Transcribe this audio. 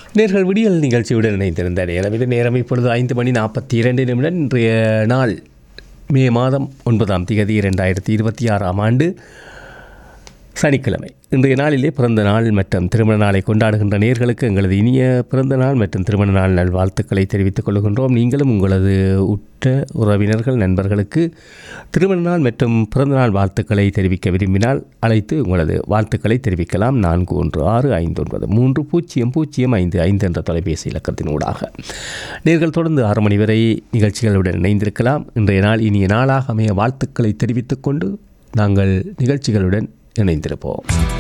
நேர்கள் விடியல் நிகழ்ச்சியுடன் இணைந்திருந்த நேரம் இது நேரம் இப்பொழுது ஐந்து மணி நாற்பத்தி இரண்டு நிமிடம் இன்றைய நாள் மே மாதம் ஒன்பதாம் தேதி இரண்டாயிரத்தி இருபத்தி ஆறாம் ஆண்டு சனிக்கிழமை இன்றைய நாளிலே பிறந்த நாள் மற்றும் திருமண நாளை கொண்டாடுகின்ற நேர்களுக்கு எங்களது இனிய பிறந்த நாள் மற்றும் திருமண நாள் நல்வாழ்த்துக்களை தெரிவித்துக் கொள்கின்றோம் நீங்களும் உங்களது உற்ற உறவினர்கள் நண்பர்களுக்கு திருமண நாள் மற்றும் பிறந்த நாள் வாழ்த்துக்களை தெரிவிக்க விரும்பினால் அழைத்து உங்களது வாழ்த்துக்களை தெரிவிக்கலாம் நான்கு ஒன்று ஆறு ஐந்து ஒன்பது மூன்று பூஜ்ஜியம் பூஜ்ஜியம் ஐந்து ஐந்து என்ற தொலைபேசி இலக்கத்தின் ஊடாக நேர்கள் தொடர்ந்து ஆறு மணி வரை நிகழ்ச்சிகளுடன் இணைந்திருக்கலாம் இன்றைய நாள் இனிய நாளாக அமைய வாழ்த்துக்களை தெரிவித்துக் கொண்டு நாங்கள் நிகழ்ச்சிகளுடன் இணைந்திருப்போம்